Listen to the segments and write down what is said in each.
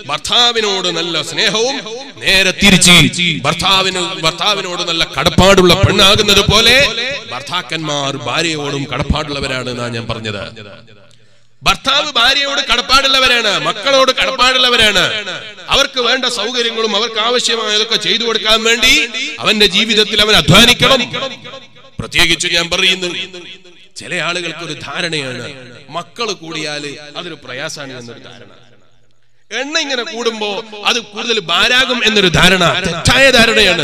ഭർത്താവിനോട് നല്ല സ്നേഹവും നേരെ തിരിച്ച് ഭർത്താവിന് ഭർത്താവിനോട് നല്ല കടപ്പാടുള്ള പെണ്ണാകുന്നത് പോലെ ഭർത്താക്കന്മാർ ഭാര്യയോടും കടപ്പാടുള്ളവരാണ് എന്നാണ് ഞാൻ പറഞ്ഞത് ഭർത്താവ് ഭാര്യയോട് കടപ്പാടുള്ളവരാണ് മക്കളോട് കടപ്പാടുള്ളവരാണ് അവർക്ക് വേണ്ട സൗകര്യങ്ങളും അവർക്ക് ആവശ്യമായതൊക്കെ ചെയ്തു കൊടുക്കാൻ വേണ്ടി അവന്റെ ജീവിതത്തിൽ അവൻ അധ്വാനിക്കണം പ്രത്യേകിച്ച് ഞാൻ പറയുന്നു ചില ആളുകൾക്ക് ഒരു ധാരണയാണ് മക്കൾ കൂടിയാല് അതൊരു പ്രയാസാണ് എന്നൊരു ധാരണ എണ്ണ ഇങ്ങനെ കൂടുമ്പോ അത് കൂടുതൽ ഭാരാകും എന്നൊരു ധാരണ തെറ്റായ ധാരണയാണ്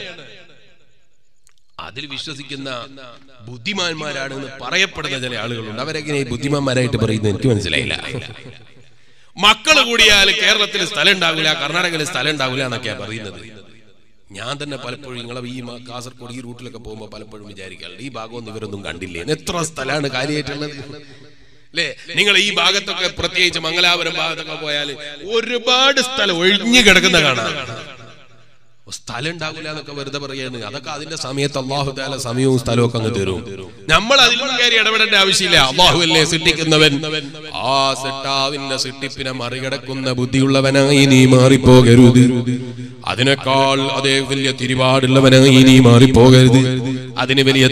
അതിൽ വിശ്വസിക്കുന്ന ബുദ്ധിമാന്മാരാണെന്ന് പറയപ്പെടുന്ന ചില ആളുകളുണ്ട് അവരെങ്ങനെ ഈ ബുദ്ധിമാന്മാരായിട്ട് പറയുന്നത് എനിക്ക് മനസ്സിലായില്ല മക്കൾ കൂടിയാൽ കേരളത്തിൽ സ്ഥലം ഉണ്ടാവില്ല കർണാടകയിൽ സ്ഥലം ഉണ്ടാവില്ല എന്നൊക്കെയാ പറയുന്നത് ഞാൻ തന്നെ പലപ്പോഴും നിങ്ങളെ ഈ മ- കാസർഗോഡ് ഈ റൂട്ടിലൊക്കെ പോകുമ്പോൾ പലപ്പോഴും വിചാരിക്കാറുണ്ട് ഈ ഭാഗമൊന്നും ഇവരൊന്നും കണ്ടില്ലേ എത്ര സ്ഥലമാണ് കാര്യമായിട്ടുള്ളത് അല്ലേ നിങ്ങൾ ഈ ഭാഗത്തൊക്കെ പ്രത്യേകിച്ച് മംഗലാപുരം ഭാഗത്തൊക്കെ പോയാൽ ഒരുപാട് സ്ഥലം ഒഴിഞ്ഞു കിടക്കുന്ന കാണാം സ്ഥലം ഉണ്ടാവില്ല എന്നൊക്കെ വെറുതെ പറയാണ് അതൊക്കെ അതിന്റെ സമയത്ത് അള്ളാഹു താല സമയവും സ്ഥലവും ഒക്കെ അങ്ങ് തരും നമ്മൾ അതിലൊന്നും കയറി ഇടപെടേണ്ട ആവശ്യമില്ല അള്ളാഹു അല്ലേ സൃഷ്ടിക്കുന്നവൻ ആ സെട്ടാവിന്റെ സൃഷ്ടിപ്പിനെ മറികടക്കുന്ന ബുദ്ധിയുള്ളവനായി നീ മാറിപ്പോകരുത് അതിനേക്കാൾ അതേ വലിയ തിരിപാടുള്ളവനായി നീ മാറിപ്പോകരുത് അതിന് വലിയ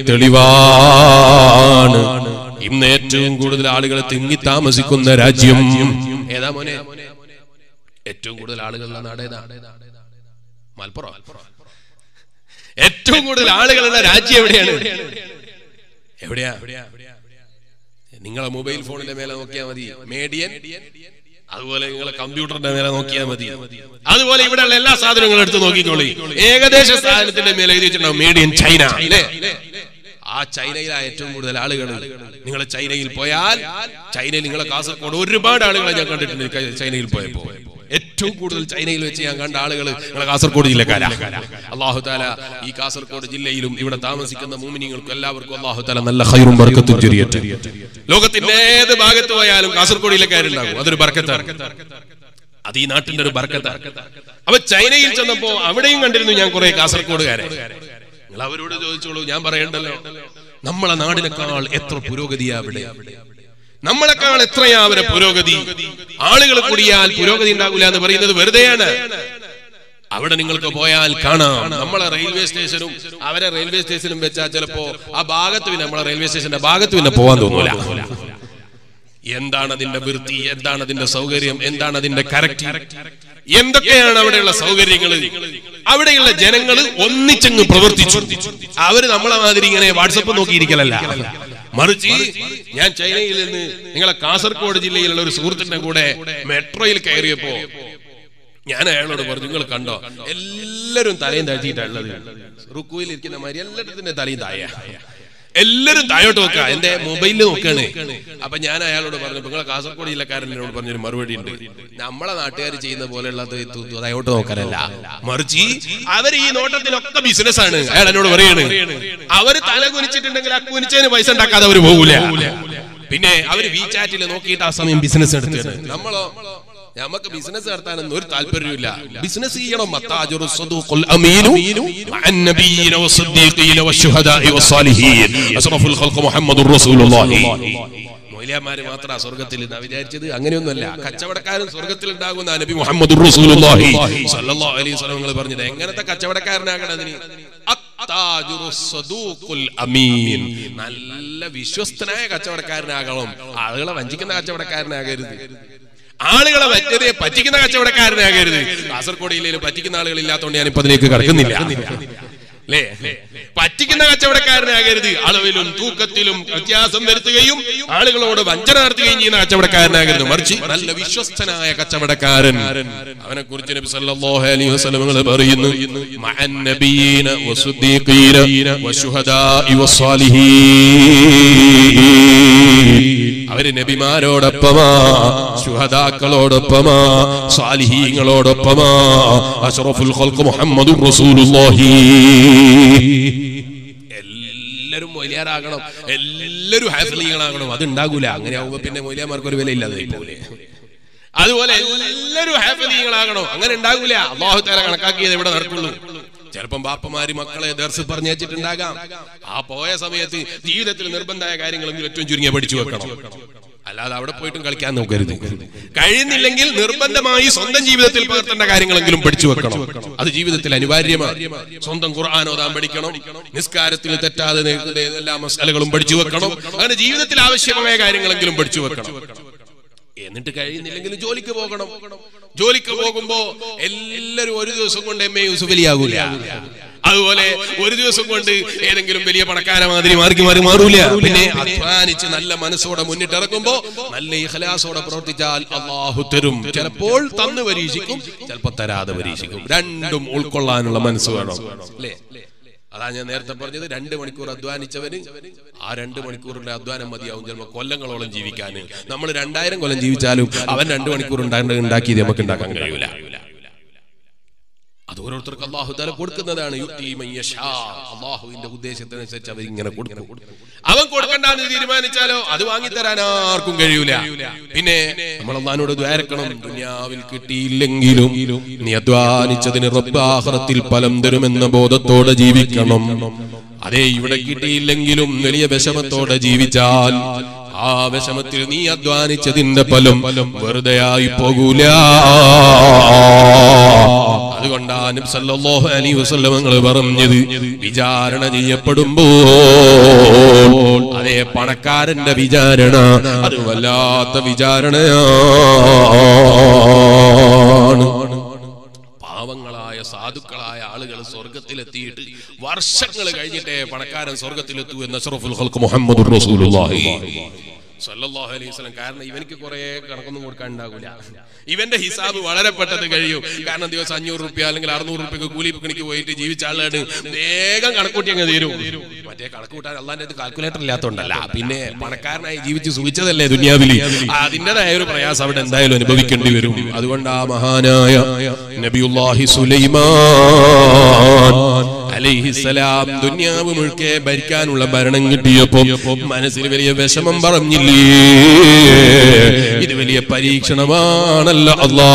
തെളിവാണ് ഇന്ന് ഏറ്റവും കൂടുതൽ ആളുകൾ തിങ്ങി താമസിക്കുന്ന രാജ്യം ഏതാ മോനെ ഏറ്റവും കൂടുതൽ ആളുകളുള്ള നാടേതാ മലപ്പുറം ഏറ്റവും കൂടുതൽ ആളുകളുള്ള രാജ്യം എവിടെയാണ് എവിടെയാ നിങ്ങളെ മൊബൈൽ ഫോണിന്റെ മേലെ നോക്കിയാൽ മതി മേഡിയൻ അതുപോലെ നിങ്ങളെ കമ്പ്യൂട്ടറിന്റെ മേലെ നോക്കിയാൽ മതി അതുപോലെ ഇവിടെയുള്ള എല്ലാ സാധനങ്ങളും എടുത്ത് നോക്കിക്കോളി ഏകദേശ സാധനത്തിന്റെ മേലെ എഴുതി വെച്ചിട്ടുണ്ടാവും മേഡിയൻ ചൈന അല്ലേ ആ ചൈനയിലാ ഏറ്റവും കൂടുതൽ ആളുകൾ നിങ്ങൾ ചൈനയിൽ പോയാൽ ചൈനയിൽ നിങ്ങളെ കാസർഗോഡ് ഒരുപാട് ആളുകളെ ഞാൻ കണ്ടിട്ടുണ്ട് ക- ചൈനയിൽ പോയപ്പോ ഏറ്റവും കൂടുതൽ ചൈനയിൽ വെച്ച് ഞാൻ കണ്ട ആളുകൾ നിങ്ങളെ കാസർഗോഡ് ജില്ലക്കാരാ അള്ളാഹു താല ഈ കാസർഗോഡ് ജില്ലയിലും ഇവിടെ താമസിക്കുന്ന മൂമിനിങ്ങൾക്കും എല്ലാവർക്കും അള്ളാഹു താല നല്ല ഹൈറും ബർക്കത്തും ചൊരിയട്ടെ ലോകത്തിന്റെ ഏത് ഭാഗത്ത് പോയാലും കാസർഗോഡ് ജില്ലക്കാരുണ്ടാകും അതൊരു ബർക്കത്താണ് അത് ഈ നാട്ടിന്റെ ഒരു ബർക്കത്താണ് അപ്പൊ ചൈനയിൽ ചെന്നപ്പോ അവിടെയും കണ്ടിരുന്നു ഞാൻ കുറെ കാസർഗോഡുകാരെ നിങ്ങൾ അവരോട് ചോദിച്ചോളൂ ഞാൻ പറയണ്ടല്ലോ നമ്മളെ നാടിനേക്കാൾ എത്ര പുരോഗതിയാ അവിടെ നമ്മളെക്കാൾ എത്രയാ അവരെ പുരോഗതി ആളുകൾ കൂടിയാൽ പുരോഗതി ഉണ്ടാകില്ല എന്ന് പറയുന്നത് വെറുതെയാണ് അവിടെ നിങ്ങൾക്ക് പോയാൽ കാണാം നമ്മളെ റെയിൽവേ സ്റ്റേഷനും അവരെ റെയിൽവേ സ്റ്റേഷനും വെച്ചാൽ ചിലപ്പോ ആ ഭാഗത്ത് പിന്നെ നമ്മളെ റെയിൽവേ സ്റ്റേഷന്റെ ഭാഗത്ത് പിന്നെ പോകാൻ തോന്നൂല എന്താണ് അതിന്റെ വൃത്തി എന്താണ് അതിന്റെ സൗകര്യം എന്താണ് അതിന്റെ കറക്റ്റ് എന്തൊക്കെയാണ് അവിടെയുള്ള സൗകര്യങ്ങൾ അവിടെയുള്ള ജനങ്ങൾ ഒന്നിച്ചങ്ങ് പ്രവർത്തിച്ചു അവര് നമ്മളെ മാതിരി ഇങ്ങനെ വാട്സപ്പ് നോക്കിയിരിക്കലല്ല മറിച്ച് ഞാൻ ചൈനയിൽ നിന്ന് നിങ്ങളെ കാസർഗോഡ് ജില്ലയിലുള്ള ഒരു സുഹൃത്തിന്റെ കൂടെ മെട്രോയിൽ കയറിയപ്പോ ഞാൻ അയാളോട് പറഞ്ഞു നിങ്ങൾ കണ്ടോ എല്ലാരും തലയും താഴ്ത്തിയിട്ടുള്ളത് റുക്കുയിൽ ഇരിക്കുന്ന മാതിരി എല്ലാത്തിന്റെ തലയും താഴെ എല്ലാരും താഴോട്ട് നോക്കുക എന്റെ മൊബൈലിൽ നോക്കാണ് അപ്പൊ ഞാൻ അയാളോട് പറഞ്ഞു നിങ്ങളെ കാസർഗോഡ് ജില്ലക്കാരൻ എന്നോട് പറഞ്ഞൊരു മറുപടി ഉണ്ട് നമ്മളെ നാട്ടുകാർ ചെയ്യുന്ന പോലെയുള്ളത് തു- തു- താഴോട്ട് നോക്കാനല്ല മറിച്ച് അവർ ഈ നോട്ടത്തിലൊക്കെ ബിസിനസ് ആണ് അയാൾ എന്നോട് പറയാണ് അവര് തല കുനിച്ചിട്ടുണ്ടെങ്കിൽ ആ കുനിച്ചതിന് പൈസ ഉണ്ടാക്കാതെ അവര് പോകൂല പിന്നെ അവര് വി ചാറ്റിൽ നോക്കിയിട്ട് ആ സമയം ബിസിനസ് എടുത്തത് നമ്മളോ നമുക്ക് ബിസിനസ് നടത്താനൊന്നും ഒരു താല്പര്യമില്ല ബിസിനസ് ചെയ്യണം മത്താജുറു സ്വദൂഖുൽ അമീനു മഅൻ നബിയ്യിന വസ്സദ്ദീഖീന വശുഹദാഇ വസ്സാലിഹീൻ അസ്റഫുൽ ഖൽഖ് മുഹമ്മദുർ റസൂലുള്ളാഹി മൗലിയാമാര് മാത്രം സ്വർഗത്തിൽ എന്നാ വിചാരിച്ചത് അങ്ങനെയൊന്നുമല്ല കച്ചവടക്കാരൻ സ്വർഗത്തിൽ ഉണ്ടാകുന്ന നബി മുഹമ്മദുർ റസൂലുള്ളാഹി സല്ലല്ലാഹു അലൈഹി വസല്ലം നിങ്ങൾ പറഞ്ഞത് എങ്ങനത്തെ കച്ചവടക്കാരനാകണം അതിന് അത്താജുറു സ്വദൂഖുൽ അമീൻ നല്ല വിശ്വസ്തനായ കച്ചവടക്കാരനാകണം ആളുകളെ വഞ്ചിക്കുന്ന കച്ചവടക്കാരനാകരുത് ആളുകളെ പറ്റതെ പറ്റിക്കുന്ന കച്ചവടക്കാരനാകരുത് കാസർഗോഡ് ജില്ലയിൽ പറ്റിക്കുന്ന ആളുകൾ ഇല്ലാത്തതുകൊണ്ട് ഞാൻ ഇപ്പൊ അതിലേക്ക് കടക്കുന്നില്ല അല്ലേ പറ്റിക്കുന്ന കച്ചവടക്കാരനാകരുത് അളവിലും തൂക്കത്തിലും വ്യത്യാസം വരുത്തുകയും ആളുകളോട് വഞ്ചന നടത്തുകയും ചെയ്യുന്ന കച്ചവടക്കാരനാകരുത് മറിച്ച് നല്ല വിശ്വസ്തനായ കച്ചവടക്കാരൻ അവനെ കുറിച്ച് നബി സല്ലല്ലാഹു അലൈഹി വസല്ലം നിങ്ങൾ പറയുന്നു മഅൻ നബിയീന വസുദ്ദീഖീന വശുഹദാഇ വസ്സാലിഹീൻ അവര് നബിമാരോടൊപ്പമാ ശുഹദാക്കളോടൊപ്പമാ സാലിഹീങ്ങളോടൊപ്പമാ അഷ്റഫുൽ ഖൽഖ് മുഹമ്മദുർ റസൂലുള്ളാഹി എല്ലാരും മൊലിയാറാകണം എല്ലാരും ഹാഫിലികളാകണം അത് ഉണ്ടാകൂല അങ്ങനെ ആവുമ്പോ പിന്നെ മൊലിയാമാർക്ക് ഒരു വില ഇല്ലാതെ പോലെ അതുപോലെ എല്ലാരും ഹാഫിലികളാകണം അങ്ങനെ ഉണ്ടാകൂല അള്ളാഹു താല കണക്കാക്കിയത് ഇവിടെ നടക്കുള്ളൂ ചിലപ്പം ബാപ്പമാര് മക്കളെ ദർസ് പറഞ്ഞേച്ചിട്ടുണ്ടാകാം ആ പോയ സമയത്ത് ജീവിതത്തിൽ നിർബന്ധമായ കാര്യങ്ങളെങ്കിലും ഏറ്റവും ചുരുങ്ങിയ പഠിച്ചു വെക്കണം അല്ലാതെ അവിടെ പോയിട്ടും കളിക്കാൻ നോക്കരുത് കഴിയുന്നില്ലെങ്കിൽ നിർബന്ധമായി സ്വന്തം ജീവിതത്തിൽ പകർത്തേണ്ട കാര്യങ്ങളെങ്കിലും പഠിച്ചു വെക്കണം അത് ജീവിതത്തിൽ അനിവാര്യമാണ് സ്വന്തം ഖുർആൻ ഓതാൻ പഠിക്കണം നിസ്കാരത്തിൽ തെറ്റാതെ നേരിടുന്ന എല്ലാ മസാലകളും പഠിച്ചു വെക്കണം അങ്ങനെ ജീവിതത്തിൽ ആവശ്യമായ കാര്യങ്ങളെങ്കിലും പഠിച്ചു വെക്കണം എന്നിട്ട് കഴിയുന്നില്ലെങ്കിൽ ജോലിക്ക് പോകണം ജോലിക്ക് പോകുമ്പോ എല്ലാരും ഒരു ദിവസം കൊണ്ട് എം എ യൂസുഫലിയാകൂല അതുപോലെ ഒരു ദിവസം കൊണ്ട് ഏതെങ്കിലും വലിയ പണക്കാര മാതിരി മാറി മാറി മാറൂല പിന്നെ അധ്വാനിച്ച് നല്ല മനസ്സോടെ മുന്നിട്ടിറങ്ങുമ്പോ നല്ല ഇഖലാസോടെ പ്രവർത്തിച്ചാൽ അള്ളാഹു തരും ചിലപ്പോൾ തന്ന് പരീക്ഷിക്കും ചിലപ്പോൾ തരാതെ പരീക്ഷിക്കും രണ്ടും ഉൾക്കൊള്ളാനുള്ള മനസ്സ് വേണം അല്ലേ അതാ ഞാൻ നേരത്തെ പറഞ്ഞത് രണ്ട് മണിക്കൂർ അധ്വാനിച്ചവന് ആ രണ്ട് മണിക്കൂറിന്റെ അധ്വാനം മതിയാവും ചിലപ്പോൾ കൊല്ലങ്ങളോളം ജീവിക്കാൻ നമ്മൾ രണ്ടായിരം കൊല്ലം ജീവിച്ചാലും അവൻ രണ്ട് മണിക്കൂർ ഉണ്ടാകേണ്ടത് ഉണ്ടാക്കിയത് നമുക്ക് ഉണ്ടാക്കാൻ കഴിയൂല അത് ഓരോരുത്തർക്ക് അള്ളാഹു തല കൊടുക്കുന്നതാണ് യുക്തി മയ്യശാ. അള്ളാഹുവിന്റെ ഉദ്ദേശത്തിനനുസരിച്ച് അവർ ഇങ്ങനെ കൊടുക്കും അവൻ കൊടുക്കണ്ടെന്ന് തീരുമാനിച്ചാലോ അത് വാങ്ങിത്തരാൻ ആർക്കും കഴിയൂല പിന്നെ നമ്മൾ അള്ളഹാനോട് ദ്വാരക്കണം ദുനിയാവിൽ കിട്ടിയില്ലെങ്കിലും നീ അധ്വാനിച്ചതിന് റബ്ബാഹറത്തിൽ ഫലം തരുമെന്ന ബോധത്തോടെ ജീവിക്കണം അതേ ഇവിടെ കിട്ടിയില്ലെങ്കിലും വലിയ വിഷമത്തോടെ ജീവിച്ചാൽ ആ വിഷമത്തിൽ നീ അധ്വാനിച്ചതിന്റെ ഫലം വെറുതെയായി പോകൂല അതുകൊണ്ടാണ് നബി സല്ലല്ലാഹു അലൈഹി വസല്ലം നിങ്ങൾ പറഞ്ഞത് വിചാരണ ചെയ്യപ്പെടുമ്പോൾ അതേ പണക്കാരന്റെ വിചാരണ അത് വല്ലാത്ത വിചാരണയാണ് പാവങ്ങളായ സാധുക്കളായ ആളുകൾ സ്വർഗത്തിലെത്തിയിട്ട് വർഷങ്ങൾ കഴിഞ്ഞിട്ടേ പണക്കാരൻ സ്വർഗത്തിലെത്തൂ എന്ന അഷ്റഫുൽ ഖൽഖ് മുഹമ്മദുർ റസൂലുള്ളാഹി സല്ലല്ലാഹു അലൈഹി വസല്ലം കാരണം ഇവനിക്ക് കുറെ കണക്കൊന്നും കൊടുക്കാൻ ഉണ്ടാവില്ല ഇവന്റെ ഹിസാബ് വളരെ പെട്ടെന്ന് കഴിയും കാരണം ദിവസം അഞ്ഞൂറ് റുപ്യ അല്ലെങ്കിൽ അറുന്നൂറ് റുപ്യക്ക് കൂലി പണിക്ക് പോയിട്ട് ജീവിച്ച ആളാണ് വേഗം കണക്കൂട്ടി അങ്ങ് തീരും മറ്റേ കണക്ക് കൂട്ടാൻ അള്ളാന്റെ കാൽക്കുലേറ്റർ ഇല്ലാത്തോണ്ടല്ല പിന്നെ പണക്കാരനായി ജീവിച്ച് സുഖിച്ചതല്ലേ ദുനിയാവില് അതിൻ്റെതായ ഒരു പ്രയാസം അവിടെ എന്തായാലും അനുഭവിക്കേണ്ടി വരും അതുകൊണ്ട് ആ മഹാനായ നബിയുല്ലാഹി സുലൈമാൻ അലൈഹിസലാം ദുന്യാവ് മുഴുക്കെ ഭരിക്കാനുള്ള ഭരണം കിട്ടിയപ്പോ മനസ്സിൽ വലിയ വിഷമം പറഞ്ഞില്ലേ ഇത് വലിയ പരീക്ഷണമാണല്ലോ അല്ലാ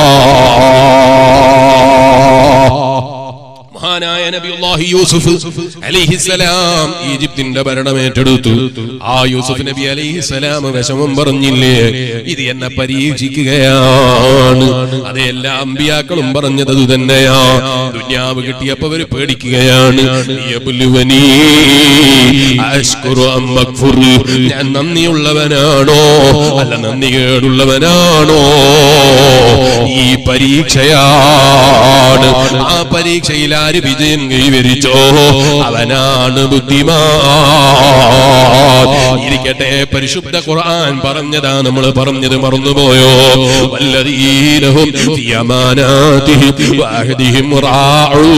മഹാനായ നബിയുല്ലാഹി യൂസുഫ് അലിഹിസലാം ഈജിപ്തിന്റെ ഭരണം ഏറ്റെടുത്തു ആ യൂസുഫ് നബി അലിഹിസലാം വിഷമം പറഞ്ഞില്ലേ ഇത് എന്നെ പരീക്ഷിക്കുകയാണ് അത് എല്ലാ അമ്പിയാക്കളും പറഞ്ഞത് അത് തന്നെയാ ദുന്യാവ് കിട്ടിയപ്പോ അവര് പേടിക്കുകയാണ് ലിയബ്ലുവനീ അശ്കുറു അം അക്ഫുർ. ഞാൻ നന്ദിയുള്ളവനാണോ അല്ല നന്ദി കേടുള്ളവനാണോ ഈ പരീക്ഷയാണ് ആ പരീക്ഷയിൽ ആര് വിജയം കൈവരിച്ചോ അവനാണ് ബുദ്ധിമാൻ ഇരിക്കട്ടെ പരിശുദ്ധ ഖുർആൻ പറഞ്ഞതാ നമ്മൾ പറഞ്ഞത് മറന്നുപോയോ വല്ലദീനഹും ഫീ അമാനാതിഹിം വഅഹദിഹിം റാഊൻ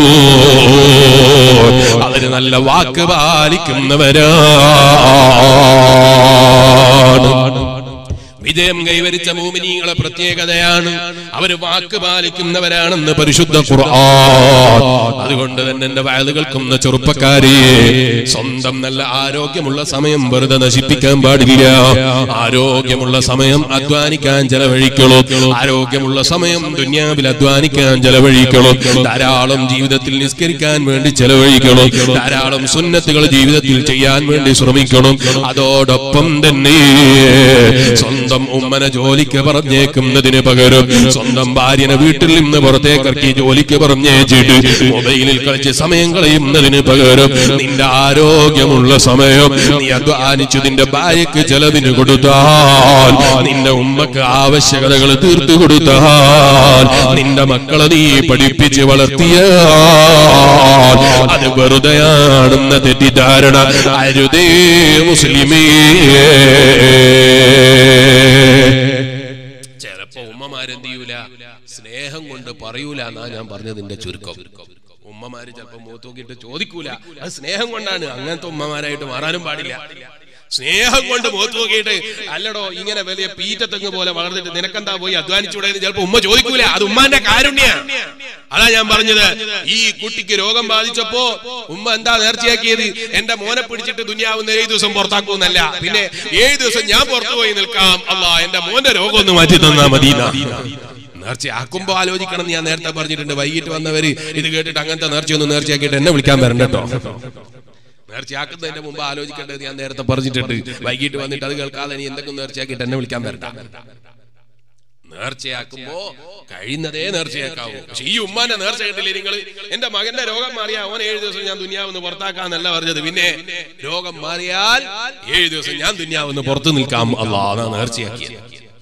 അവര് നല്ല വാക്ക് പാലിക്കുന്നവരാണ് വിജയം കൈവരിച്ച മൂമിനീങ്ങളെ പ്രത്യേകതയാണ് അവര് വാക്ക് പാലിക്കുന്നവരാണെന്ന് പരിശുദ്ധ ഖുർആൻ അതുകൊണ്ട് തന്നെ എന്റെ വയലുകൾക്കും ചെറുപ്പക്കാരെ സ്വന്തം നല്ല ആരോഗ്യമുള്ള സമയം വെറുതെ നശിപ്പിക്കാൻ പാടില്ല ആരോഗ്യമുള്ള സമയം അധ്വാനിക്കാൻ ചെലവഴിക്കണോ ആരോഗ്യമുള്ള സമയം ദുന്യാവിൽ അധ്വാനിക്കാൻ ചെലവഴിക്കണോ ധാരാളം ജീവിതത്തിൽ നിസ്കരിക്കാൻ വേണ്ടി ചെലവഴിക്കണം ധാരാളം സുന്നത്തുകൾ ജീവിതത്തിൽ ചെയ്യാൻ വേണ്ടി ശ്രമിക്കണം അതോടൊപ്പം തന്നെ സ്വന്തം ഉമ്മനെ ജോലിക്ക് പറഞ്ഞേക്കുന്നതിന് പകരം സ്വന്തം ഭാര്യനെ വീട്ടിൽ നിന്ന് പുറത്തേക്കിറക്കി ജോലിക്ക് പറഞ്ഞേച്ചിട്ട് മൊബൈലിൽ കളിച്ച് സമയം കളയുന്നതിന് പകരം നിന്റെ ആരോഗ്യമുള്ള സമയം നീ അധ്വാനിച്ചു നിന്റെ ഭാര്യക്ക് ചെലവിന് കൊടുത്താൽ നിന്റെ ഉമ്മക്ക് ആവശ്യകതകൾ തീർത്തു കൊടുത്താൽ നിന്റെ മക്കളെ നീ പഠിപ്പിച്ച് വളർത്തിയാൽ അത് വെറുതെയാണെന്ന തെറ്റിദ്ധാരണ അരുതേ മുസ്ലിമേ ചിലപ്പോ ഉമ്മമാരെന്ത് ചെയ്യൂല സ്നേഹം കൊണ്ട് പറയൂല എന്നാ ഞാൻ പറഞ്ഞതിന്റെ ചുരുക്കം ഉമ്മമാര് ചിലപ്പോ മുഖത്ത് നോക്കിയിട്ട് ചോദിക്കൂല അത് സ്നേഹം കൊണ്ടാണ് അങ്ങനത്തെ ഉമ്മമാരായിട്ട് മാറാനും പാടില്ല സ്നേഹം കൊണ്ട് മുഖത്ത് നോക്കിയിട്ട് അല്ലടോ ഇങ്ങനെ വലിയ പീറ്റത്തെങ്ങ് പോലെ വളർന്നിട്ട് നിനക്കെന്താ പോയി അധ്വാനിച്ചൂടെ എന്ന് ചിലപ്പോ ഉമ്മ ചോദിക്കൂല അത് ഉമ്മാന്റെ കാരുണ്യ അതാ ഞാൻ പറഞ്ഞത് ഈ കുട്ടിക്ക് രോഗം ബാധിച്ചപ്പോ ഉമ്മ എന്താ നേർച്ചയാക്കിയത് എന്റെ മോനെ പിടിച്ചിട്ട് ദുനിയാവുന്ന ഏഴ് ദിവസം പുറത്താക്കൂന്നല്ല പിന്നെ ഏഴ് ദിവസം ഞാൻ പുറത്തു പോയി നിൽക്കാം അല്ലാ എന്റെ മോന്റെ രോഗം ഒന്ന് മാറ്റി തന്നാ മതി നേർച്ചയാക്കുമ്പോ ആലോചിക്കണം എന്ന് ഞാൻ നേരത്തെ പറഞ്ഞിട്ടുണ്ട് വൈകിട്ട് വന്നവര് ഇത് കേട്ടിട്ട് അങ്ങനത്തെ നേർച്ചയൊന്നും നേർച്ചയാക്കിയിട്ട് എന്നെ വിളിക്കാൻ വരണ്ട കേട്ടോ നേർച്ചയാക്കുന്നതിന്റെ മുമ്പ് ആലോചിക്കേണ്ടത് ഞാൻ നേരത്തെ പറഞ്ഞിട്ടുണ്ട് വൈകിട്ട് വന്നിട്ട് അത് കേൾക്കാതെ നീ എന്തൊക്കെ നേർച്ചയാക്കിയിട്ട് എന്നെ വിളിക്കാൻ വരണ്ട നേർച്ചയാക്കുമ്പോ കഴിയുന്നതേ നേർച്ചയാക്കാവൂ പക്ഷെ ഈ ഉമ്മാന്റെ നേർച്ച കേട്ടില്ലേ നിങ്ങൾ എന്റെ മകന്റെ രോഗം മാറിയാ ഓൻ ഏഴ് ദിവസം ഞാൻ ദുനിയാവെന്ന് പുറത്താക്കാന്നല്ല പറഞ്ഞത് പിന്നെ രോഗം മാറിയാൽ ഏഴ് ദിവസം ഞാൻ ദുനിയാവെന്ന് പുറത്തു നിൽക്കാം അല്ലാ നേർച്ചയാക്കിയത്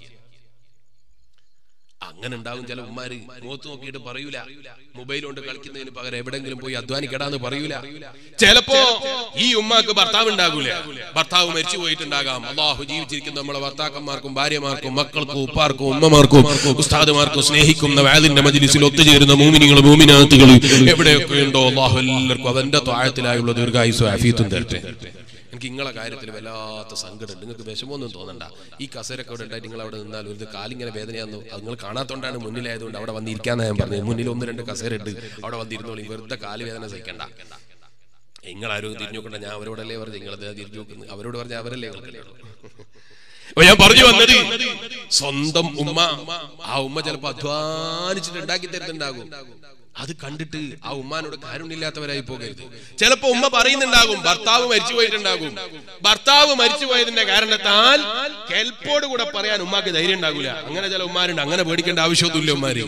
അങ്ങനെ ഉണ്ടാവും ചില ഉമ്മാര് മുഖത്ത് നോക്കിയിട്ട് പറയൂല മൊബൈൽ കൊണ്ട് കളിക്കുന്നതിന് പകരം എവിടെങ്കിലും പോയി അധ്വാനിക്കടാന്ന് പറയൂല ചിലപ്പോ ഈ ഉമ്മാക്ക് ഭർത്താവ് ഉണ്ടാകൂല ഭർത്താവ് മരിച്ചു പോയിട്ടുണ്ടാകാം അള്ളാഹു ജീവിച്ചിരിക്കുന്ന നമ്മളെ ഭർത്താക്കന്മാർക്കും ഭാര്യമാർക്കും മക്കൾക്കും ഉപ്പാർക്കും ഉമ്മമാർക്കും ഉസ്താദുമാർക്കും സ്നേഹിക്കുന്ന വാദിന്റെ മജിലിസിൽ ഒത്തുചേരുന്ന മൂമിനികൾ മൂമിനാത്തുകൾ എവിടെയൊക്കെ ഉണ്ടോ അള്ളാഹു എല്ലാവർക്കും അവന്റെ താഴത്തിലായുള്ള ദീർഘായുസ് ആഫീത്തും തരട്ടെ എനിക്ക് നിങ്ങളെ കാര്യത്തിൽ വല്ലാത്ത സങ്കടമുണ്ട് നിങ്ങൾക്ക് വിഷമമൊന്നും തോന്നണ്ട ഈ കസേരൊക്കെ അവിടെ ഉണ്ടായിട്ട് നിങ്ങൾ അവിടെ നിന്നാൽ ഒരു കാലിങ്ങനെ വേദനയാന്ന് അത് നിങ്ങൾ കാണാത്തോണ്ടാണ് മുന്നിലായതുകൊണ്ട് അവിടെ വന്നിരിക്കാന്ന് ഞാൻ പറഞ്ഞത് മുന്നിൽ ഒന്ന് രണ്ട് കസേര ഉണ്ട് അവിടെ വന്നിരുന്നോളി വെറുതെ കാല് വേദന സഹിക്കണ്ട നിങ്ങളാരും തിരിഞ്ഞു നോക്കണ്ട ഞാൻ അവരോടല്ലേ പറഞ്ഞു നിങ്ങളത് തിരിഞ്ഞു നോക്കുന്നു അവരോട് പറഞ്ഞ അവരല്ലേ കേൾക്കണുള്ളൂ അപ്പൊ ഞാൻ പറഞ്ഞു വന്നത് സ്വന്തം ഉമ്മ ആ ഉമ്മ ചിലപ്പോ അധ്വാനിച്ചിട്ട് ഉണ്ടാക്കി തരുന്നുണ്ടാകും അത് കണ്ടിട്ട് ആ ഉമ്മാനോട് കാരുണ്യമില്ലാത്തവരായി പോകരുത് ചിലപ്പോ ഉമ്മ പറയുന്നുണ്ടാകും ഭർത്താവ് മരിച്ചു പോയിട്ടുണ്ടാകും ഭർത്താവ് മരിച്ചു പോയതിന്റെ കാരണത്താൽ കെൽപ്പോട് കൂടെ പറയാൻ ഉമ്മാക്ക് ധൈര്യം ഉണ്ടാകൂല അങ്ങനെ ചില ഉമ്മാരുണ്ട് അങ്ങനെ പേടിക്കേണ്ട ആവശ്യമൊന്നുമില്ല ഉമ്മാര്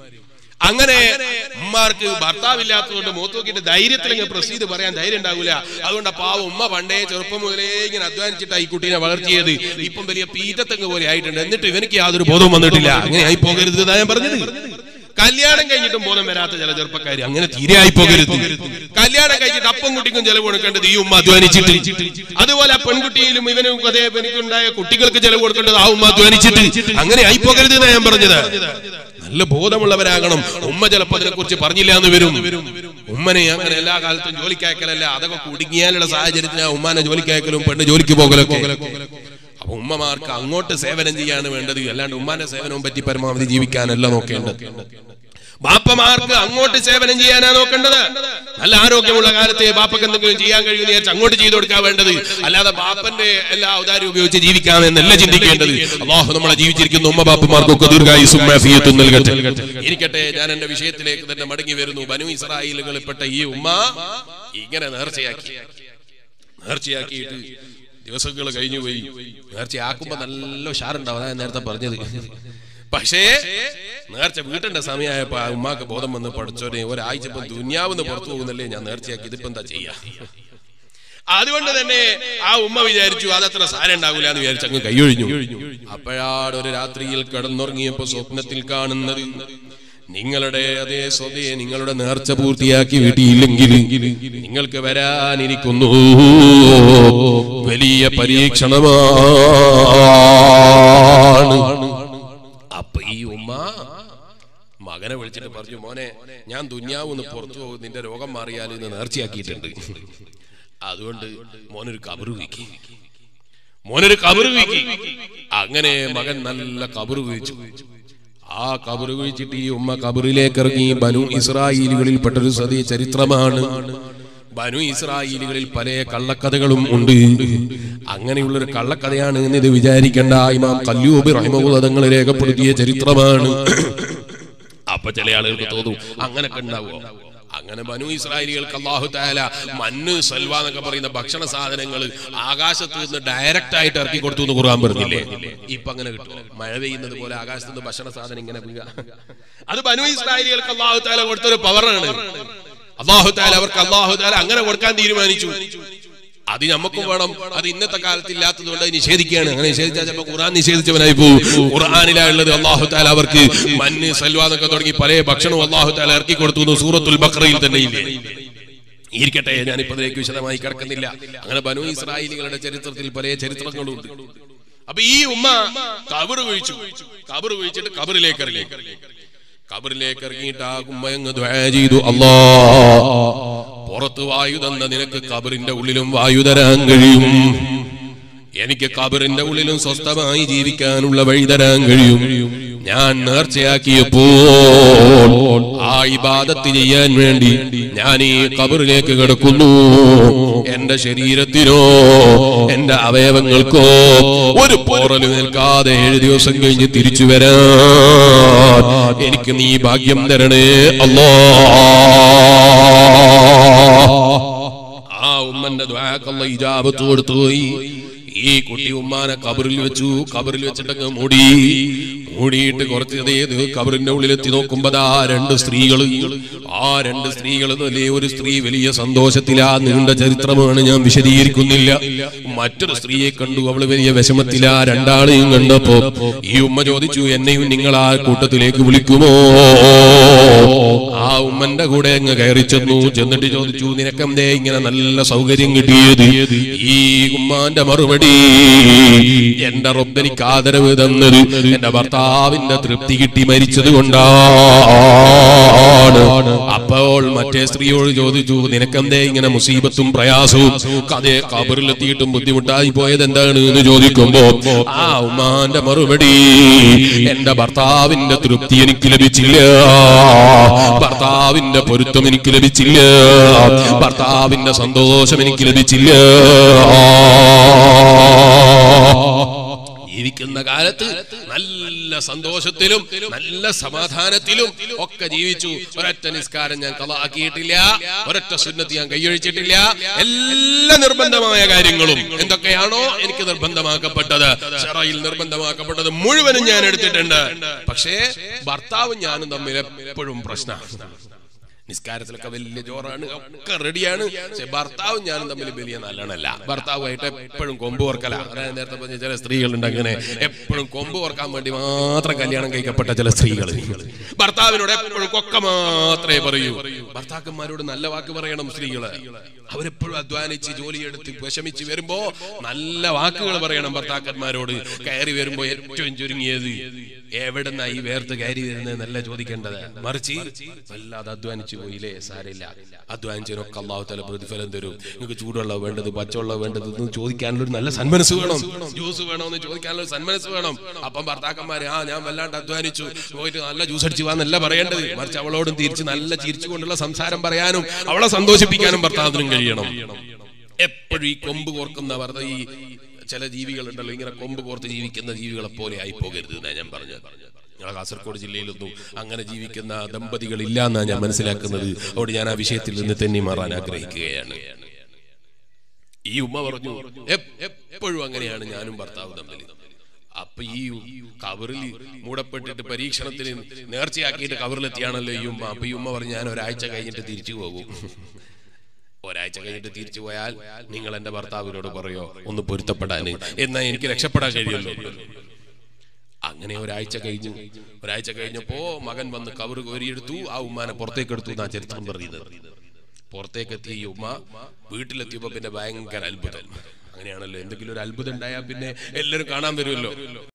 അങ്ങനെ ഉമ്മാർക്ക് ഭർത്താവില്ലാത്തതുകൊണ്ട് മൂത്ത് നോക്കിയിട്ട് ധൈര്യത്തിൽ ഇങ്ങനെ പ്രസീത് പറയാൻ ധൈര്യം ഉണ്ടാവില്ല അതുകൊണ്ട് ആ പാവം ഉമ്മ പണ്ടേ ചെറുപ്പം മുതലേ ഇങ്ങനെ അധ്വാനിച്ചിട്ടാ ഈ കുട്ടീനെ വളർത്തിയത് ഇപ്പം വലിയ പീറ്റത്തങ്ങ് പോലെ ആയിട്ടുണ്ട് എന്നിട്ട് ഇവനിക്ക് യാതൊരു ബോധവും വന്നിട്ടില്ല അങ്ങനെ ആയി പോകരുത് എന്നാ ഞാൻ പറഞ്ഞത് കല്യാണം കഴിഞ്ഞിട്ടും ബോധം വരാത്ത ചില ചെറുപ്പക്കാർ അങ്ങനെ തീരെ ആയി പോകരുത് കല്യാണം കഴിഞ്ഞിട്ട് അപ്പം കുട്ടിക്കും ചെലവ് കൊടുക്കേണ്ടത് ഈ ഉമ്മ അധ്വാനിച്ചിട്ട് അതുപോലെ ആ പെൺകുട്ടിയിലും ഇവനും അതേ എനിക്കുണ്ടായ കുട്ടികൾക്ക് ചെലവ് കൊടുക്കേണ്ടത് ആ ഉമ്മ അധ്വാനിച്ചിട്ട് അങ്ങനെ ആയി പോകരുത് എന്നാ ഞാൻ പറഞ്ഞത് നല്ല ബോധമുള്ളവരാകണം ഉമ്മ ചിലപ്പോ അതിനെ കുറിച്ച് പറഞ്ഞില്ല എന്ന് വരും ഉമ്മനെ അങ്ങനെ എല്ലാ കാലത്തും ജോലിക്ക് അയക്കലല്ല അതൊക്കെ കുടുങ്ങിയാലുള്ള സാഹചര്യത്തിന് ആ ഉമ്മാനെ ജോലിക്ക് അയക്കലും പെണ്ണ് ജോലിക്ക് പോകലൊക്കെ അപ്പൊ ഉമ്മമാർക്ക് അങ്ങോട്ട് സേവനം ചെയ്യാണ് വേണ്ടത് അല്ലാണ്ട് ഉമ്മാന്റെ സേവനവും പറ്റി പരമാവധി ജീവിക്കാനല്ല നോക്കേണ്ടത് ബാപ്പമാർക്ക് അങ്ങോട്ട് സേവനം ചെയ്യാനാ നോക്കേണ്ടത് നല്ല ആരോഗ്യമുള്ള കാലത്തെ ബാപ്പക്ക് എന്തെങ്കിലും ചെയ്യാൻ കഴിയുന്ന വിചാരിച്ച് അങ്ങോട്ട് ചെയ്തു കൊടുക്കാൻ വേണ്ടത് അല്ലാതെ ബാപ്പന്റെ എല്ലാ ഔദാര്യം ഉപയോഗിച്ച് ജീവിക്കാമെന്നല്ല ചിന്തിക്കേണ്ടത് അള്ളാഹു നമ്മളെ ജീവിച്ചിരിക്കുന്ന ഉമ്മ ബാപ്പമാർക്കൊക്കെ ദീർഘായുസും ആഫിയത്തും നൽകട്ടെ ഇരിക്കട്ടെ ഞാൻ എന്റെ വിഷയത്തിലേക്ക് തന്നെ മടങ്ങി വരുന്നു ബനു ഇസ്രായേലുകളിൽപ്പെട്ട ഈ ഉമ്മ ഇങ്ങനെ നേർച്ചയാക്കി നേർച്ചയാക്കിയിട്ട് ദിവസങ്ങൾ കഴിഞ്ഞു പോയി നേർച്ചയാക്കുമ്പോ നല്ല ഉഷാറുണ്ടാവും അതാ ഞാൻ നേരത്തെ പറഞ്ഞത് പക്ഷേ നേർച്ച വീട്ടിന്റെ സമയമായപ്പോ ആ ഉമ്മാക്ക് ബോധം വന്ന് പഠിച്ചോനെ ഒരാഴ്ച ഇപ്പം ദുന്യാവെന്ന് പുറത്തു പോകുന്നല്ലേ ഞാൻ നേർച്ചയാക്കി ഇതിപ്പോ എന്താ ചെയ്യാ അതുകൊണ്ട് തന്നെ ആ ഉമ്മ വിചാരിച്ചു അതത്ര സാരം ഉണ്ടാവില്ല എന്ന് വിചാരിച്ചു അങ്ങ് കൈയൊഴിഞ്ഞു അപ്പോഴാണ് ഒരു രാത്രിയിൽ കിടന്നുറങ്ങിയപ്പോ സ്വപ്നത്തിൽ കാണുന്നത് നിങ്ങളുടെ അതേ സ്വതയെ നിങ്ങളുടെ നേർച്ച പൂർത്തിയാക്കി വീട്ടിയില്ലെങ്കിൽ നിങ്ങൾക്ക് വരാനിരിക്കുന്നു വലിയ പരീക്ഷണമാണ് അപ്പൊ ഈ ഉമ്മ മകനെ വിളിച്ചിട്ട് പറഞ്ഞു മോനെ ഞാൻ ദുന്യാവെന്ന് പുറത്തു പോകും നിന്റെ രോഗം മാറിയാൽ ഇന്ന് നേർച്ചയാക്കിയിട്ടുണ്ട് അതുകൊണ്ട് മോനൊരു കബറ് വീക്കി മോനൊരു കബറ് വീക്കി അങ്ങനെ മകൻ നല്ല കബറ് വീച്ചു ആ കബറ് കുഴിച്ചിട്ട് ഈ ഉമ്മ കബറിലേക്ക് ഇറങ്ങി ബനു ഇസ്രായേലുകളിൽ പെട്ടൊരു സതി ചരിത്രമാണ് ബനു ഇസ്രായേലുകളിൽ പല കള്ളക്കഥകളും ഉണ്ട് അങ്ങനെയുള്ളൊരു കള്ളക്കഥയാണ് എന്ന് ഇത് വിചാരിക്കേണ്ട ഇമാം കല്ലൂബി റഹിമുള്ള തങ്ങൾ രേഖപ്പെടുത്തിയ ചരിത്രമാണ് അപ്പൊ ചില ആളുകൾക്ക് തോന്നും അങ്ങനൊക്കെ ഉണ്ടാവുമോ അങ്ങനെ ബനു ഇസ്രായേലികൾക്ക് അള്ളാഹു താല മണ്ണ് സൽവ എന്നൊക്കെ പറയുന്ന ഭക്ഷണ സാധനങ്ങൾ ആകാശത്ത് നിന്ന് ഡയറക്റ്റ് ആയിട്ട് ഇറക്കി കൊടുത്തു എന്ന് ഖുർആൻ പറഞ്ഞില്ലേ ഇപ്പൊ അങ്ങനെ കിട്ടുമോ മഴ പെയ്യുന്നത് പോലെ ആകാശത്ത് നിന്ന് ഭക്ഷണ സാധനം ഇങ്ങനെ വീഴുക അത് ബനു ഇസ്രായേലികൾക്ക് അള്ളാഹു താല കൊടുത്തൊരു പവറാണ് അള്ളാഹു താല അവർക്ക് അള്ളാഹു താല അങ്ങനെ കൊടുക്കാൻ തീരുമാനിച്ചു അത് നമുക്കും വേണം അത് ഇന്നത്തെ കാലത്ത് ഇല്ലാത്തത് കൊണ്ട് അത് നിഷേധിക്കുകയാണ് അങ്ങനെ നിഷേധിച്ചാൽ ചിലപ്പോൾ ഖുർആൻ നിഷേധിച്ചവനായി പോകും ഖുർആാനിലുള്ളത് അള്ളാഹു താല അവർക്ക് മഞ്ഞ് സൽവ എന്നൊക്കെ തുടങ്ങി പല ഭക്ഷണവും അള്ളാഹു താല ഇറക്കി കൊടുത്തു സൂറത്തുൽ ബക്രയിൽ തന്നെ ഇല്ലേ ഇരിക്കട്ടെ ഞാനിപ്പോ അതിലേക്ക് വിശദമായി കിടക്കുന്നില്ല അങ്ങനെ ബനു ഇസ്രായേലികളുടെ ചരിത്രത്തിൽ പല ചരിത്രങ്ങളുണ്ട് അപ്പൊ ഈ ഉമ്മ കബറ് കുഴിച്ചു കബറ് കുഴിച്ചിട്ട് കബറിലേക്ക് ഇറങ്ങി കബറിലേക്ക് ഇറങ്ങിയിട്ട് ആ ഉമ്മ അങ്ങ് ദ്വാ ചെയ്തു അല്ലാ പുറത്ത് വായു തന്ന നിനക്ക് കബറിന്റെ ഉള്ളിലും വായു തരാൻ കഴിയും എനിക്ക് കബറിന്റെ ഉള്ളിലും സ്വസ്ഥമായി ജീവിക്കാനുള്ള വഴി തരാൻ കഴിയും ഞാൻ നേർച്ചയാക്കിയപ്പോൾ ആ ഇബാദത്ത് ചെയ്യാൻ വേണ്ടി ഞാൻ ഈ കബറിലേക്ക് കിടക്കുന്നു എന്റെ ശരീരത്തിനോ എന്റെ അവയവങ്ങൾക്കോ ഒരു പോറല് നിൽക്കാതെ ഏഴ് ദിവസം കഴിഞ്ഞ് തിരിച്ചു വരാൻ എനിക്ക് നീ ഭാഗ്യം തരണേ അല്ലോ ആ ഉമ്മന്റെ ദ്വാക്കള്ള ഇജാബത്ത് കൊടുത്തുപോയി ഈ കുട്ടി ഉമ്മാനെ കബറിൽ വെച്ചു കബറിൽ വെച്ചിട്ടങ്ങ് മൂടി മൂടിയിട്ട് കുറച്ച് അതേത് കബറിന്റെ ഉള്ളിലെത്തി നോക്കുമ്പോ ആ രണ്ട് സ്ത്രീകൾ ആ രണ്ട് സ്ത്രീകൾ വലിയ ഒരു സ്ത്രീ വലിയ സന്തോഷത്തിലാ നീണ്ട ചരിത്രമാണ് ഞാൻ വിശദീകരിക്കുന്നില്ല മറ്റൊരു സ്ത്രീയെ കണ്ടു അവള് വലിയ വിഷമത്തിലാ രണ്ടാളെയും കണ്ടപ്പോ ഈ ഉമ്മ ചോദിച്ചു എന്നെയും നിങ്ങൾ ആ കൂട്ടത്തിലേക്ക് വിളിക്കുമോ ആ ഉമ്മന്റെ കൂടെ അങ്ങ് കയറി ചെന്നു ചെന്നിട്ട് ചോദിച്ചു നിനക്കെന്തേ ഇങ്ങനെ നല്ല സൗകര്യം കിട്ടിയത് ഈ ഉമ്മാന്റെ മറുപടി എന്റെ റബ്ബനിക്ക് ആദരവ് തന്നത് എന്റെ ഭർത്താവിന്റെ തൃപ്തി കിട്ടി മരിച്ചത് കൊണ്ടാണ് അപ്പോൾ മറ്റേ സ്ത്രീയോട് ചോദിച്ചു നിനക്കെന്തേ ഇങ്ങനെ മുസീബത്തും പ്രയാസവും കഥയെ കബറിലെത്തിയിട്ടും ബുദ്ധിമുട്ടായി പോയത് എന്താണ് എന്ന് ചോദിക്കുമ്പോ ആ ഉമ്മാന്റെ മറുപടി എന്റെ ഭർത്താവിന്റെ തൃപ്തി എനിക്ക് ലഭിച്ചില്ല ഭർത്താവിന്റെ പൊരുത്തം എനിക്ക് ലഭിച്ചില്ല ഭർത്താവിന്റെ സന്തോഷം എനിക്ക് ലഭിച്ചില്ല ജീവിക്കുന്ന കാലത്ത് നല്ല സന്തോഷത്തിലും നല്ല സമാധാനത്തിലും ഒക്കെ ജീവിച്ചു ഒരൊറ്റ നിസ്കാരം ഞാൻ കളാക്കിയിട്ടില്ല ഒരൊറ്റ സുന്നത്ത് ഞാൻ കൈയൊഴിച്ചിട്ടില്ല എല്ലാ നിർബന്ധമായ കാര്യങ്ങളും എന്തൊക്കെയാണോ എനിക്ക് നിർബന്ധമാക്കപ്പെട്ടത് ഷറയിൽ നിർബന്ധമാക്കപ്പെട്ടത് മുഴുവനും ഞാൻ എടുത്തിട്ടുണ്ട് പക്ഷേ ഭർത്താവും ഞാനും തമ്മിൽ എപ്പോഴും പ്രശ്നമാണ് നിസ്കാരത്തിലൊക്കെ വലിയ ജോറാണ് ഒക്കെ റെഡിയാണ് പക്ഷെ ഭർത്താവും ഞാനും തമ്മിൽ വലിയ നല്ലണല്ല ഭർത്താവുമായിട്ട് എപ്പോഴും കൊമ്പ് ഓർക്കല അതായത് നേരത്തെ പറഞ്ഞ ചില സ്ത്രീകളുണ്ട് അങ്ങനെ എപ്പോഴും കൊമ്പ് ഓർക്കാൻ വേണ്ടി മാത്രം കല്യാണം കഴിക്കപ്പെട്ട ചില സ്ത്രീകൾ ഭർത്താവിനോട് എപ്പോഴും കൊക്ക മാത്രമേ പറയൂ ഭർത്താക്കന്മാരോട് നല്ല വാക്ക് പറയണം സ്ത്രീകള് അവരെപ്പോഴും അധ്വാനിച്ച് ജോലിയെടുത്ത് വിഷമിച്ച് വരുമ്പോ നല്ല വാക്കുകൾ പറയണം ഭർത്താക്കന്മാരോട് കയറി വരുമ്പോ ഏറ്റവും ചുരുങ്ങിയത് എവിടെന്നാ ഈ വേർത്ത് കയറി വരുന്നത് നല്ല ചോദിക്കേണ്ടത് മറിച്ച് വല്ലാതെ അധ്വാനിച്ചു പോയില്ലേ സാരില്ല അധ്വാനിച്ചതിനൊക്കെ അള്ളാഹു തല പ്രതിഫലം തരും നിങ്ങൾക്ക് ചൂടുവെള്ളം വേണ്ടത് പച്ചവെള്ളം വേണ്ടത് എന്ന് ചോദിക്കാനുള്ള ഒരു നല്ല സന്മനസ് വേണം ജ്യൂസ് വേണമെന്ന് ചോദിക്കാനുള്ള ഒരു സന്മനസ് വേണം അപ്പം ഭർത്താക്കന്മാര് ആ ഞാൻ വല്ലാണ്ട് അധ്വാനിച്ചു പോയിട്ട് നല്ല ജ്യൂസ് അടിച്ചു വാന്നല്ല പറയേണ്ടത് മറിച്ച് അവളോടും തിരിച്ച് നല്ല ചിരിച്ചുകൊണ്ടുള്ള സംസാരം പറയാനും അവളെ സന്തോഷിപ്പിക്കാനും ഭർത്താവിനും കഴിയണം എപ്പോഴും ഈ കൊമ്പ് കോർക്കുന്ന വെറുതെ ഈ ചില ജീവികളുണ്ടല്ലോ ഇങ്ങനെ കൊമ്പ് കോർത്ത് ജീവിക്കുന്ന ജീവികളെ പോലെ ആയി പോകരുത് എന്നാ ഞാൻ പറഞ്ഞത് ഞങ്ങളെ കാസർഗോഡ് ജില്ലയിലൊന്നും അങ്ങനെ ജീവിക്കുന്ന ദമ്പതികൾ ഇല്ല എന്നാണ് ഞാൻ മനസ്സിലാക്കുന്നത് അതുകൊണ്ട് ഞാൻ ആ വിഷയത്തിൽ നിന്ന് തന്നെ മാറാൻ ആഗ്രഹിക്കുകയാണ് ഈ ഉമ്മ പറഞ്ഞു "എപ്- എപ്പോഴും അങ്ങനെയാണ് ഞാനും ഭർത്താവ് തമ്മിൽ അപ്പൊ ഈ കവറിൽ മൂടപ്പെട്ടിട്ട് പരീക്ഷണത്തിന് നേർച്ചയാക്കിയിട്ട് കവറിലെത്തിയാണല്ലോ ഈ ഉമ്മ അപ്പൊ ഈ ഉമ്മ പറഞ്ഞു ഞാൻ ഒരാഴ്ച കഴിഞ്ഞിട്ട് തിരിച്ചു പോകും ഒരാഴ്ച കഴിഞ്ഞിട്ട് തിരിച്ചു പോയാൽ നിങ്ങൾ എന്റെ ഭർത്താവിനോട് പറയോ ഒന്ന് പൊരുത്തപ്പെടാൻ എന്നാ എനിക്ക് രക്ഷപ്പെടാൻ കഴിയുമല്ലോ അങ്ങനെ ഒരാഴ്ച കഴിഞ്ഞു ഒരാഴ്ച കഴിഞ്ഞപ്പോ മകൻ വന്ന് കവറ് കോരിയെടുത്തു ആ ഉമ്മാനെ പുറത്തേക്ക് എടുത്തു എന്നാ ചരിത്രം പറയുന്നത് പുറത്തേക്ക് എത്തിയ ഈ ഉമ്മ വീട്ടിലെത്തിയപ്പോ പിന്നെ ഭയങ്കര അത്ഭുതം അങ്ങനെയാണല്ലോ എന്തെങ്കിലും ഒരു അത്ഭുതം ഉണ്ടായാൽ പിന്നെ എല്ലാവരും കാണാൻ വരുമല്ലോ